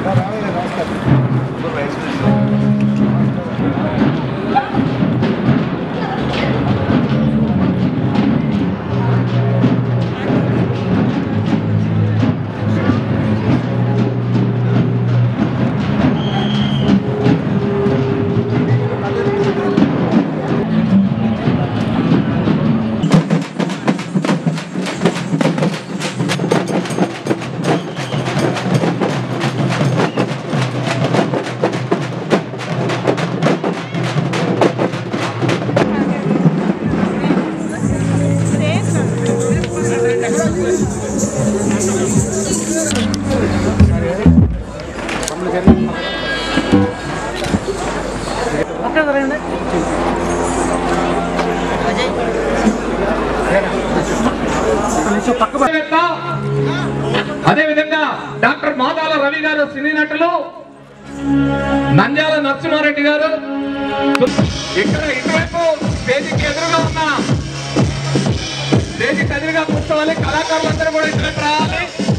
పక్కన అదే విధంగా డాక్టర్ మాదాల రవి గారు సినీ నటులు నంద్యాల నరసింహారెడ్డి గారు ఇక్కడ ఇటువైపు స్టేజికి ఎదురుగా ఉన్న స్టేజికి ఎదురుగా కూర్చోవాలి కళాకారులందరూ కూడా ఇటువైపు రావాలి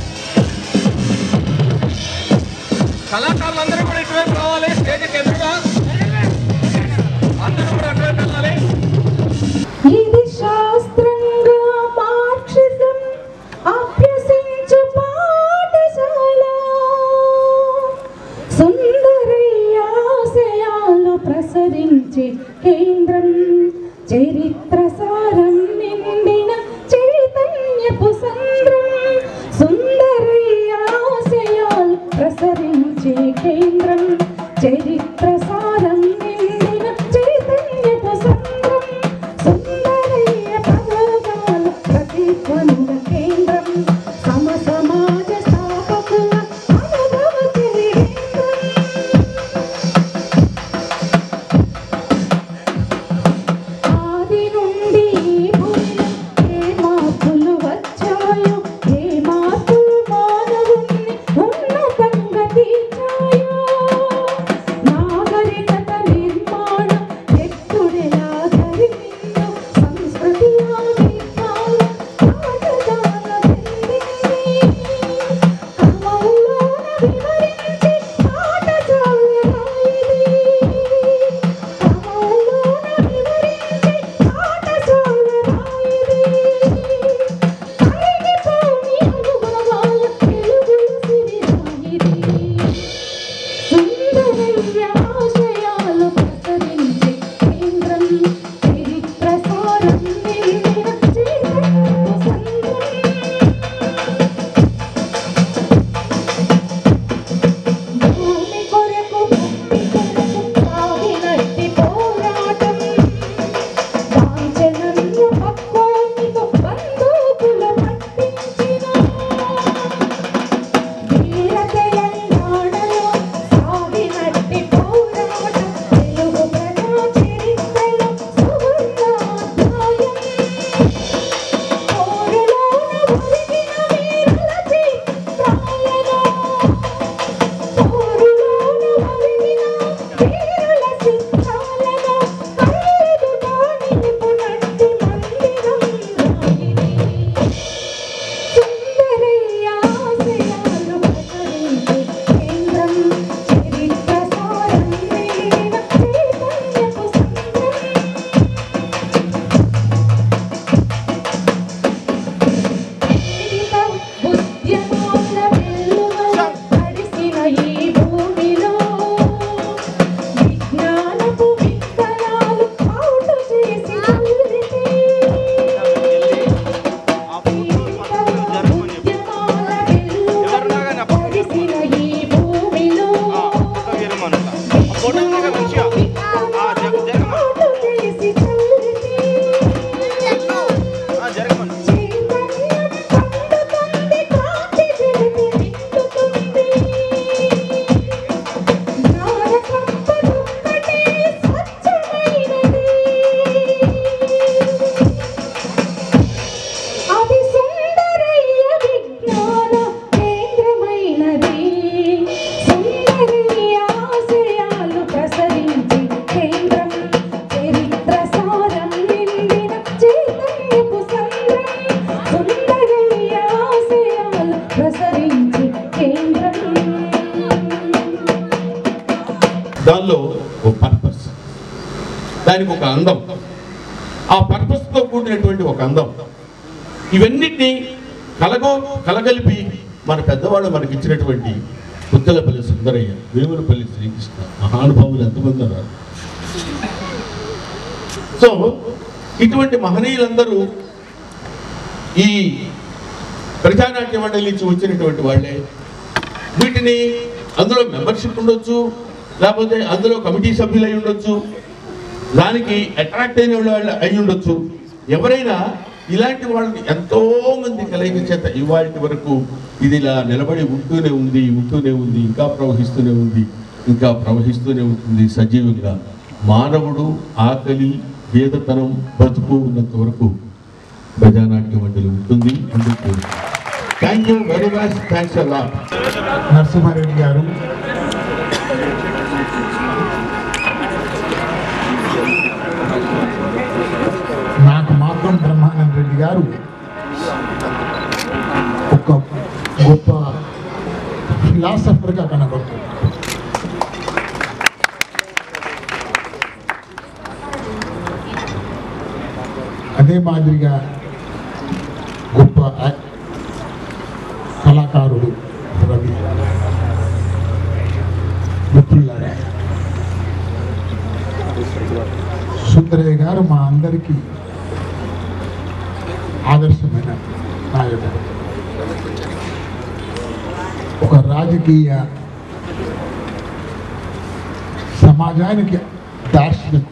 కళాకారులందరూ కూడా ఇటువైపు రావాలి స్టేజికి ఎదురుగా అందరూ కూడా అటువైపు వెళ్ళాలి ఇది శాస్త్రంగా మార్క్సిజం అభ్యసించు పాఠశాల సుందరయాశయాలు ప్రసరించే కేంద్రం చరిత్ర సారం నిండిన చైతన్యపు సంద్రం సుందరయాశయాలు ప్రసరించే కేంద్రం చరిత్ర సారం నిండిన చైతన్యపు సంద్రం సుందరయ్య పదగాల ప్రతిధ్వనుల కేంద్రం సమ సమాజ స్థాపకుల అనుభవ కేంద్రం ఆది నుండి ఈ భూమిలో ఏ మార్పులు వచ్చాయో ఏ మార్పులు మానవుణ్ణి ఉన్నతంగా తీర్చాయో దానికి ఒక అందం ఆ పర్పస్తో కూడినటువంటి ఒక అందం ఇవన్నిటినీ కలగో కలగలిపి మన పెద్దవాళ్ళు మనకి ఇచ్చినటువంటి పుత్తలపల్లి సుందరయ్య వేములపల్లి శ్రీకృష్ణ మహానుభావులు ఎంతమంది ఉన్నారు సో ఇటువంటి మహనీయులందరూ ఈ ప్రజానాట్య మండలి నుంచి వచ్చినటువంటి వాళ్ళే వీటిని అందులో మెంబర్షిప్ ఉండొచ్చు లేకపోతే అందులో కమిటీ సభ్యులు అయి ఉండొచ్చు దానికి అట్రాక్ట్ అయిన వాళ్ళు అయి ఉండొచ్చు ఎవరైనా ఇలాంటి వాళ్ళని ఎంతో మంది కలయిక చేత ఇవాళ వరకు ఇది ఇలా నిలబడి ఉంటూనే ఉంది ఉంటూనే ఉంది ఇంకా ప్రవహిస్తూనే ఉంది ఇంకా ప్రవహిస్తూనే ఉంటుంది సజీవంగా మానవుడు ఆకలి భేదతనం బ్రతుకు ఉన్నంత వరకు ప్రజానాట్య మండలి ఉంటుంది అందుకు thank you very much thanks అలా నరసింహారెడ్డి గారు నాకు మాత్రం బ్రహ్మానంద రెడ్డి గారు ఒక గొప్ప ఫిలాసఫర్గా కనబడుతుంది అదే మాదిరిగా గొప్ప యాక్- కళాకారుడు రవి మిత్రులారా సుందరయ్య గారు మా అందరికీ ఆదర్శమైన నాయకుడు ఒక రాజకీయ సమాజానికి దార్శనికుడు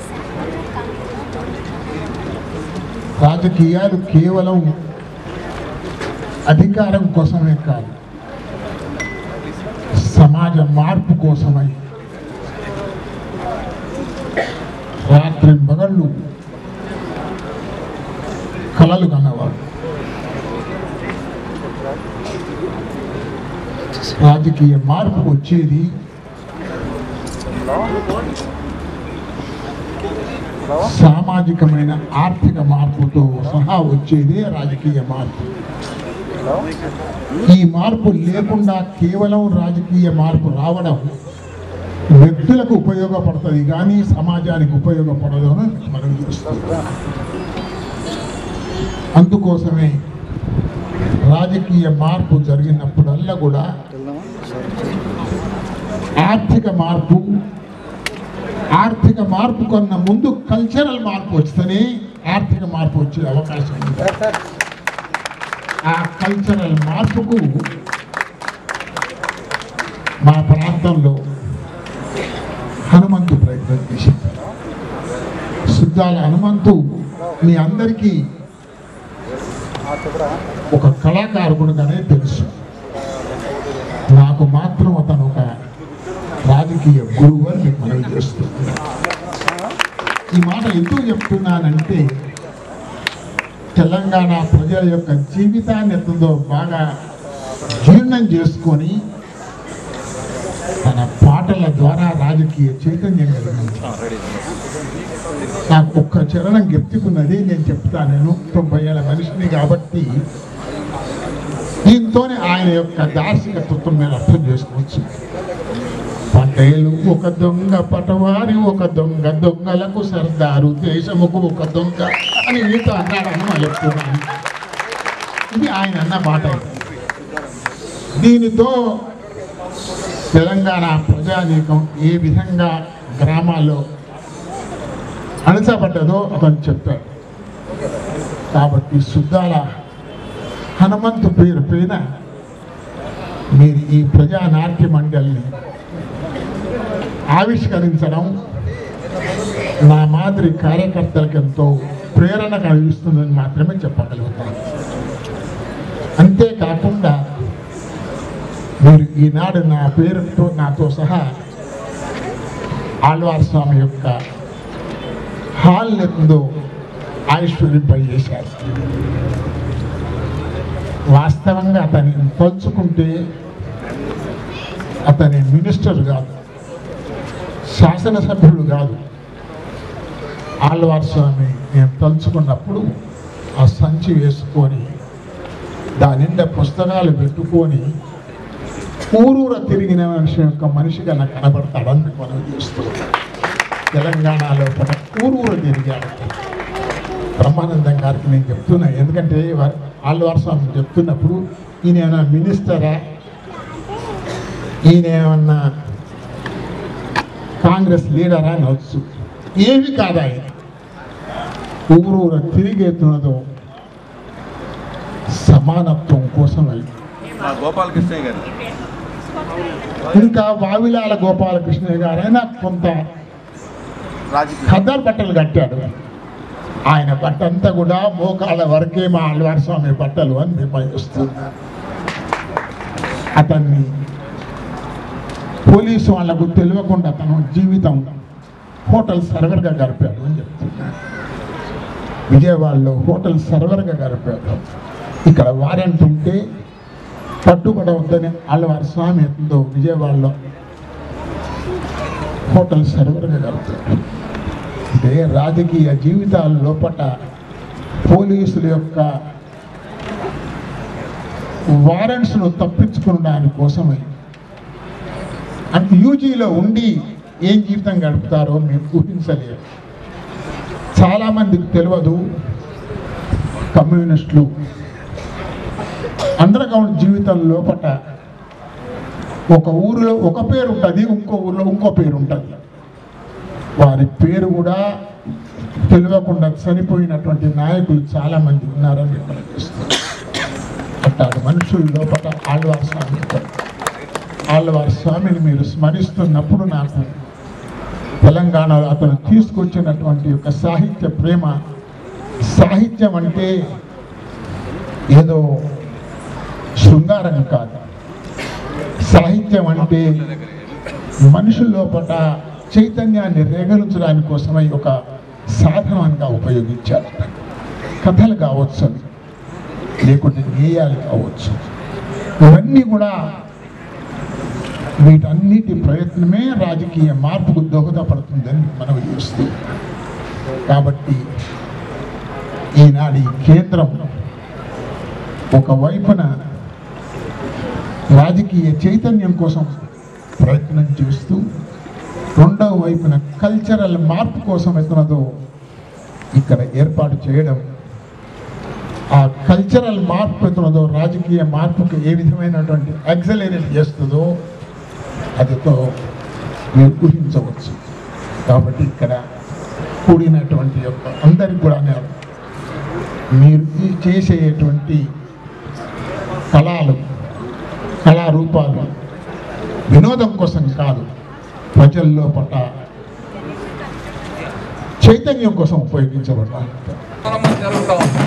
రాజకీయాలు కేవలం అధికారం కోసమే కాదు సమాజ మార్పు కోసమై రాత్రి మగళ్ళు కలలు కన్నవాడు రాజకీయ మార్పు వచ్చేది సామాజికమైన ఆర్థిక మార్పుతో సహా వచ్చేదే రాజకీయ మార్పు ఈ మార్పు లేకుండా కేవలం రాజకీయ మార్పు రావడం వ్యక్తులకు ఉపయోగపడుతుంది కానీ సమాజానికి ఉపయోగపడదు అని మనం చూస్తున్నాం అందుకోసమే రాజకీయ మార్పు జరిగినప్పుడల్లా కూడా ఆర్థిక మార్పు ఆర్థిక మార్పు కన్నా ముందు కల్చరల్ మార్పు వస్తేనే ఆర్థిక మార్పు వచ్చే అవకాశం ఉంది ఆ కల్చరల్ మార్పుకు మా ప్రాంతంలో హనుమంతు ప్రయత్నం చేసింది శుద్ధాల హనుమంతు మీ అందరికీ ఒక కళాకారుడుగానే తెలుసు నాకు మాత్రం అతను ఒక రాజకీయ గురువు అని మీకు మనవి చేస్తుంది ఈ మాట ఎందుకు చెప్తున్నానంటే తెలంగాణ ప్రజల యొక్క జీవితాన్ని ఎంతో బాగా జీర్ణం చేసుకొని తన పాటల ద్వారా రాజకీయ చైతన్యం కలిగించారు నాకు ఒక్క చరణం గెత్తుకున్నది నేను చెప్తాను నేను తొంభై ఏళ్ళ మనిషిని కాబట్టి దీంతోనే ఆయన యొక్క దార్శనికత్వం నేను అర్థం చేసుకోవచ్చు పటేలు ఒక దొంగ పటవారి ఒక దొంగ దొంగలకు సర్దారు దేశముకు ఒక దొంగ అని మీతో అన్నాడని మా చెప్తున్నాను ఇది ఆయన అన్న మాట దీనితో తెలంగాణ ప్రజానీకం ఏ విధంగా గ్రామాల్లో అణచబడ్డదో అతను చెప్పాడు కాబట్టి శుద్ధాల హనుమంతు పేరు పైన మీరు ఈ ప్రజానాట్య మండలిని ఆవిష్కరించడం నా మాదిరి కార్యకర్తలకు ఎంతో ప్రేరణ కలిగిస్తుందని మాత్రమే చెప్పగలుగుతాను అంతేకాకుండా మీరు ఈనాడు నా పేరుతో నాతో సహా ఆళ్వార్ స్వామి యొక్క హాల్ ఎందు ఆయుష్వరింపై చేశారు వాస్తవంగా అతన్ని తలుచుకుంటే అతని మినిస్టర్ కాదు శాసనసభ్యుడు కాదు ఆళ్వార్ స్వామి నేను తలుచుకున్నప్పుడు ఆ సంచి వేసుకొని దాని నిండా పుస్తకాలు పెట్టుకొని ఊరూర తిరిగిన మనిషి యొక్క మనిషిగా నాకు కనబడతాడని మనం చూస్తున్నాం తెలంగాణలో పట ఊరు ఊరు తిరిగాడు బ్రహ్మానందం గారికి నేను చెప్తున్నా ఎందుకంటే వారు- ఆళ్వార్ స్వామి చెప్తున్నప్పుడు ఈయన ఏమైనా మినిస్టరా ఈయన ఏమన్నా కాంగ్రెస్ లీడరా అనవచ్చు ఏమి కాదు ఆయన ఊరు ఊరు తిరిగేతున్నదో సమానత్వం కోసమై మా గోపాలకృష్ణయ్య గారు ఇంకా వావిలాల గోపాలకృష్ణయ్య గారు అయినా కొంత రాజకీయ ఖద్దరు బట్టలు కట్టాడు ఆయన బట్ట అంతా కూడా మోకాళ్ళ వరకే మా అల్వార్ స్వామి బట్టలు అని నిర్ణయిస్తున్నారు అతన్ని పోలీసు వాళ్ళకు తెలియకుండా తన జీవితం హోటల్ సర్వర్గా గడిపాడు అని చెప్తున్నారు విజయవాడలో హోటల్ సర్వర్గా గడిపాడు ఇక్కడ వారెంట్ ఉంటే పట్టుబడవద్దని అల్లవారి స్వామి ఎంతో విజయవాడలో హోటల్ సర్వర్గా గడిపాడు అంటే రాజకీయ జీవితాల లోపట పోలీసుల యొక్క వారెంట్స్ను తప్పించుకునడానికి కోసమై అంటే యూజీలో ఉండి ఏం జీవితం గడుపుతారో మీరు ఊహించలేరు చాలామందికి తెలియదు కమ్యూనిస్టులు అండర్గ్రౌండ్ జీవితం లోపట ఒక ఊరిలో ఒక పేరు ఉంటుంది ఇంకో ఊరిలో ఇంకో పేరు ఉంటుంది వారి పేరు కూడా తెలియకుండా చనిపోయినటువంటి నాయకులు చాలా మంది ఉన్నారని మనం చూస్తున్నాం అట్టాడు మనుషుల లోపల ఆళ్వారి స్వామి ఉంటాడు. ఆళ్వారి స్వామిని మీరు స్మరిస్తున్నప్పుడు నాకు తెలంగాణలో అతను తీసుకొచ్చినటువంటి యొక్క సాహిత్య ప్రేమ సాహిత్యం అంటే ఏదో శృంగారం కాదు సాహిత్యం అంటే మనుషుల లోపల చైతన్యాన్ని రేగలించడానికి కోసమై ఒక సాధనంగా ఉపయోగించారు కథలు కావచ్చు అవి లేకుంటే గేయాలు కావచ్చు ఇవన్నీ కూడా వీటన్నిటి ప్రయత్నమే రాజకీయ మార్పుకు దోహదపడుతుందని మనం చూస్తూ కాబట్టి ఈనాడు ఈ కేంద్రం ఒకవైపున రాజకీయ చైతన్యం కోసం ప్రయత్నం చేస్తూ రెండవ వైపున కల్చరల్ మార్పు కోసం ఎత్తున్నదో ఇక్కడ ఏర్పాటు చేయడం ఆ కల్చరల్ మార్పు ఎత్తున్నదో రాజకీయ మార్పుకు ఏ విధమైనటువంటి యాక్సలరేట్ చేస్తుందో అదితో మీరు ఊహించవచ్చు కాబట్టి ఇక్కడ కూడినటువంటి యొక్క అందరికి కూడా నేను మీరు ఈ చేసేటువంటి కళలు కళారూపాలు వినోదం కోసం కాదు ప్రజల్లో పట్ల చైతన్యం కోసం ఉపయోగించబడ్డారు ప్రారంభం జరుగుతా ఉంది.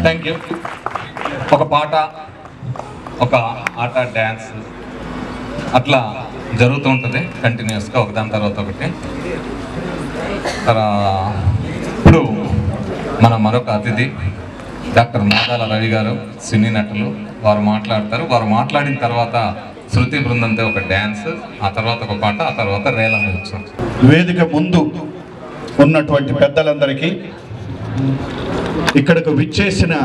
థ్యాంక్ యూ ఒక పాట ఒక ఆట డ్యాన్స్ అట్లా జరుగుతూ ఉంటుంది కంటిన్యూస్గా ఒకదాని తర్వాత ఒకటి తర్వా- ఇప్పుడు మన మరొక అతిథి డాక్టర్ మాదాల రవి గారు సినీ నటులు వారు మాట్లాడతారు వారు మాట్లాడిన తర్వాత శృతి బృందంతో ఒక డ్యాన్స్ ఆ తర్వాత ఒక పాట ఆ తర్వాత రేలా నిల్చోండి వేదిక ముందు ఉన్నటువంటి పెద్దలందరికీ ఇక్కడకు విచ్చేసిన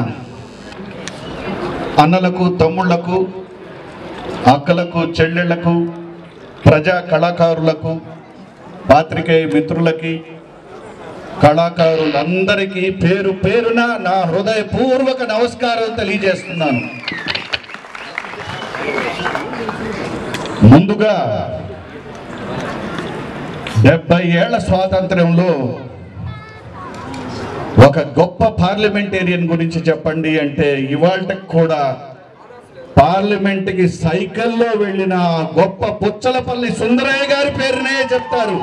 అన్నలకు తమ్ముళ్లకు అక్కలకు చెల్లెళ్లకు ప్రజా కళాకారులకు పాత్రికేయ మిత్రులకి కళాకారులందరికీ పేరు పేరున నా హృదయపూర్వక నమస్కారం తెలియజేస్తున్నాను ముందుగా డెబ్బై ఏళ్ల స్వాతంత్ర్యంలో ఒక గొప్ప పార్లమెంటేరియన్ గురించి చెప్పండి అంటే ఇవాళ కూడా పార్లమెంట్కి సైకిల్లో వెళ్ళిన ఆ గొప్ప పుచ్చలపల్లి సుందరయ్య గారి పేరునే చెప్తారు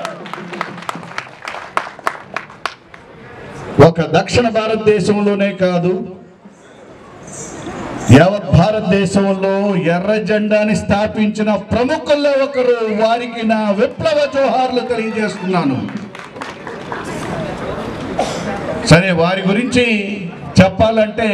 ఒక దక్షిణ భారతదేశంలోనే కాదు యావత్ భారతదేశంలో ఎర్ర జెండాని స్థాపించిన ప్రముఖుల్లో ఒకరు వారికి నా విప్లవ జోహార్లు తెలియజేస్తున్నాను సరే వారి గురించి చెప్పాలంటే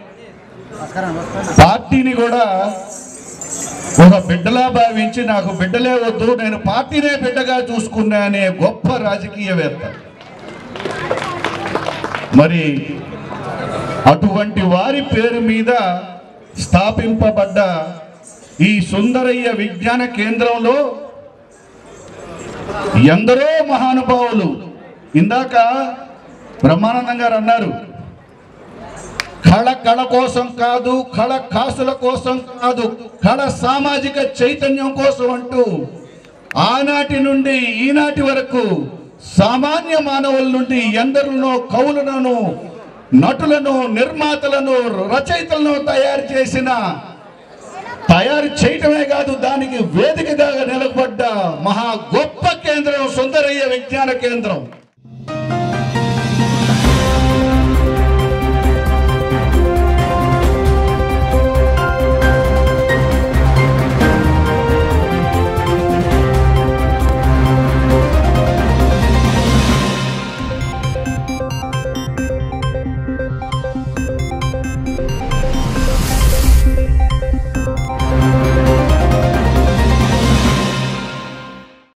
పార్టీని కూడా ఒక బిడ్డలా భావించి నాకు బిడ్డలే వద్దు నేను పార్టీనే బిడ్డగా చూసుకున్నా అనే గొప్ప రాజకీయవేత్త మరి అటువంటి వారి పేరు మీద స్థాపింపబడ్డ ఈ సుందరయ్య విజ్ఞాన కేంద్రంలో ఎందరో మహానుభావులు ఇందాక బ్రహ్మానందం గారు అన్నారు కళ కళ కోసం కాదు కళ కాసుల కోసం కాదు కళ సామాజిక చైతన్యం కోసం అంటూ ఆనాటి నుండి ఈనాటి వరకు సామాన్య మానవుల నుండి ఎందరినో కవులను నటులను నిర్మాతలను రచయితలను తయారు చేసిన తయారు చేయటమే కాదు దానికి వేదికగా నిలబడ్డ మహా గొప్ప కేంద్రం సుందరయ్య విజ్ఞాన కేంద్రం